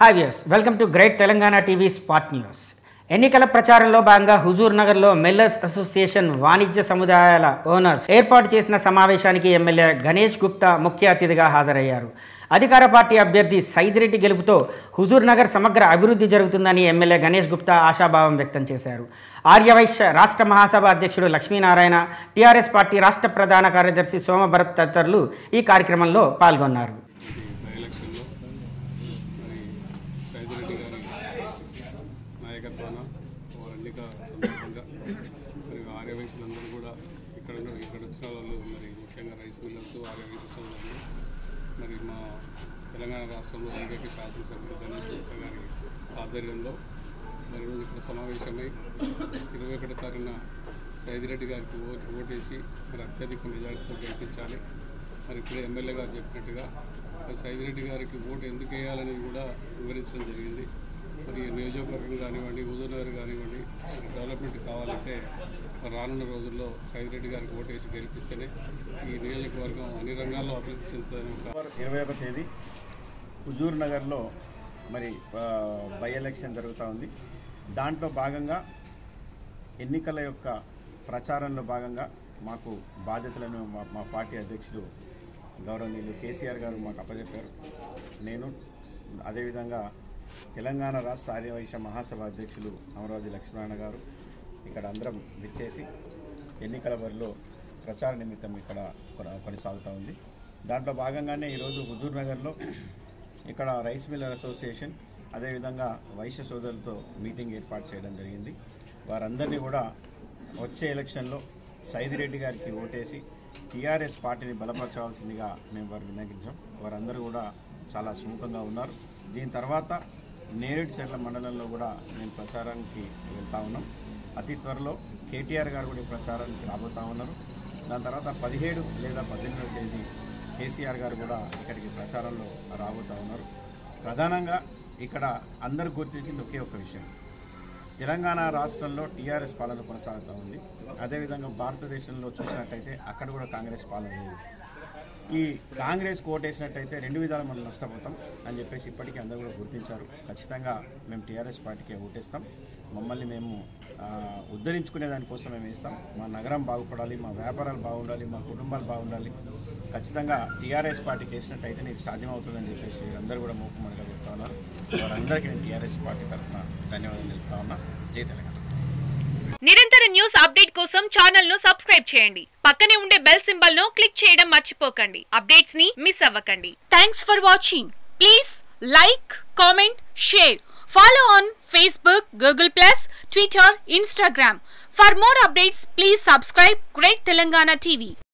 hi views welcome to great Telangana TV spot news ఎన్నికల ప్రచారంలో భాగంగా హుజూర్ నగర్లో మెల్లర్స్ అసోసియేషన్ వాణిజ్య సముదాయాల ఓనర్స్ ఏర్పాటు చేసిన సమావేశానికి ఎమ్మెల్యే గణేష్ గుప్తా ముఖ్య అతిథిగా హాజరయ్యారు అధికార పార్టీ అభ్యర్థి సైదిరెడ్డి గెలుపుతో హుజూర్ నగర్ సమగ్ర అభివృద్ధి జరుగుతుందని ఎమ్మెల్యే గణేష్ గుప్తా ఆశాభావం వ్యక్తం చేశారు ఆర్యవైశ్య రాష్ట్ర మహాసభ అధ్యక్షుడు లక్ష్మీనారాయణ టీఆర్ఎస్ పార్టీ రాష్ట్ర ప్రధాన కార్యదర్శి సోమభరత్ తదితరులు ఈ కార్యక్రమంలో పాల్గొన్నారు బై ఎలక్షన్లో మరి సైదిరెడ్డి గారి నాయకత్వాన వారి ఎన్నిక సందర్భంగా మరి ఆర్యవైశ్యులందరూ కూడా ఇక్కడ ఉన్న- ఇక్కడ వచ్చిన వాళ్ళు మరి ముఖ్యంగా రైస్ మిల్లర్స్ ఆర్యవైశ్య సోదరులు మరి మా తెలంగాణ రాష్ట్రంలో ఏకైక శాసనసభ్యులు గణేష్ గుప్తా గారి ఆధ్వర్యంలో మరి ఈరోజు ఇక్కడ సమావేశమై ఇరవై ఒకటో తారీఖున సైదిరెడ్డి గారికి ఓటు ఓటేసి మరి అత్యధిక మెజార్టీతో గెలిపించాలి మరి ఇప్పుడు ఎమ్మెల్యే గారు చెప్పినట్టుగా మరి సైదిరెడ్డి గారికి ఓటు ఎందుకు వేయాలని కూడా వివరించడం జరిగింది మరి ఈ నియోజకవర్గం కానివ్వండి హుజూర్నగర్ కానివ్వండి మరి డెవలప్మెంట్ కావాలంటే మరి రానున్న రోజుల్లో సైదిరెడ్డి గారికి ఓటు వేసి గెలిపిస్తేనే ఈ నియోజకవర్గం అన్ని రంగాల్లో అభివృద్ధి చెందుతుందని ఒక అక్టోబర్ ఇరవై ఒక తేదీ హుజూర్ నగర్లో మరి ఆ, బై ఎలక్షన్ జరుగుతూ ఉంది దాంట్లో భాగంగా ఎన్నికల యొక్క ప్రచారంలో భాగంగా మాకు బాధ్యతలను మా మా పార్టీ అధ్యక్షులు గౌరవనీయులు కేసీఆర్ గారు మాకు అప్పచెప్పారు నేను అదేవిధంగా తెలంగాణ రాష్ట్ర ఆర్యవైశ్య మహాసభ అధ్యక్షులు అమరావతి లక్ష్మీనారాయణ గారు ఇక్కడ అందరం విచ్చేసి ఎన్నికల బరిలో ప్రచార నిమిత్తం ఇక్కడ కొన- కొనసాగుతూ ఉంది దాంట్లో భాగంగానే ఈరోజు హుజూర్ నగర్లో ఇక్కడ రైస్ మిల్లర్ అసోసియేషన్ అదేవిధంగా వైశ్య సోదరులతో మీటింగ్ ఏర్పాటు చేయడం జరిగింది వారందరినీ కూడా వచ్చే ఎలక్షన్లో సైదిరెడ్డి గారికి ఓటేసి టీఆర్ఎస్ పార్టీని బలపరచవలసిందిగా మేము వారు విన్నగించాం వారందరూ కూడా చాలా సుముఖంగా ఉన్నారు దీని తర్వాత నేరేడు చెర్ల మండలంలో కూడా మేము ప్రచారానికి వెళ్తా ఉన్నాం అతి త్వరలో కేటీఆర్ గారు కూడా ఈ ప్రచారానికి రాబోతా ఉన్నారు దాని తర్వాత పదిహేడు లేదా పద్దెనిమిదవ తేదీ కేసీఆర్ గారు కూడా ఇక్కడికి ప్రచారంలో రాబోతా ఉన్నారు ప్రధానంగా ఇక్కడ అందరూ గుర్తించింది ఒకే ఒక విషయం తెలంగాణ రాష్ట్రంలో టీఆర్ఎస్ పాలన కొనసాగుతూ ఉంది అదేవిధంగా భారతదేశంలో చూసినట్టయితే అక్కడ కూడా కాంగ్రెస్ పాలన ఉంది ఈ కాంగ్రెస్ కోటేసినట్టయితే రెండు విధాలు మనం నష్టపోతాం అని చెప్పేసి ఇప్పటికీ అందరూ కూడా గుర్తించారు ఖచ్చితంగా మేము టీఆర్ఎస్ పార్టీకే ఓటేస్తాం మమ్మల్ని మేము ఆ, ఉద్ధరించుకునే దానికోసం మేము వేస్తాం మా నగరం బాగుపడాలి మా వ్యాపారాలు బాగుండాలి మా కుటుంబాలు బాగుండాలి ఖచ్చితంగా టీఆర్ఎస్ పార్టీకి వేసినట్టయితే నీకు సాధ్యమవుతుందని చెప్పేసి అందరూ కూడా మూకుమ్మడిగా చెప్తా ఉన్నారు వారందరికీ నేను టీఆర్ఎస్ పార్టీ తరఫున ధన్యవాదాలు తెలుపుతా ఉన్నా జై తెలంగాణ నిరంతర న్యూస్ అప్డేట్ కోసం ఛానల్ ను సబ్స్క్రైబ్ చేయండి పక్కనే ఉండే బెల్ సింబల్ ను క్లిక్ చేయడం మర్చిపోకండి అప్డేట్స్ ని మిస్ అవ్వకండి thanks for watching please like comment share follow on Facebook Google plus Twitter Instagram for more updates please subscribe great Telangana TV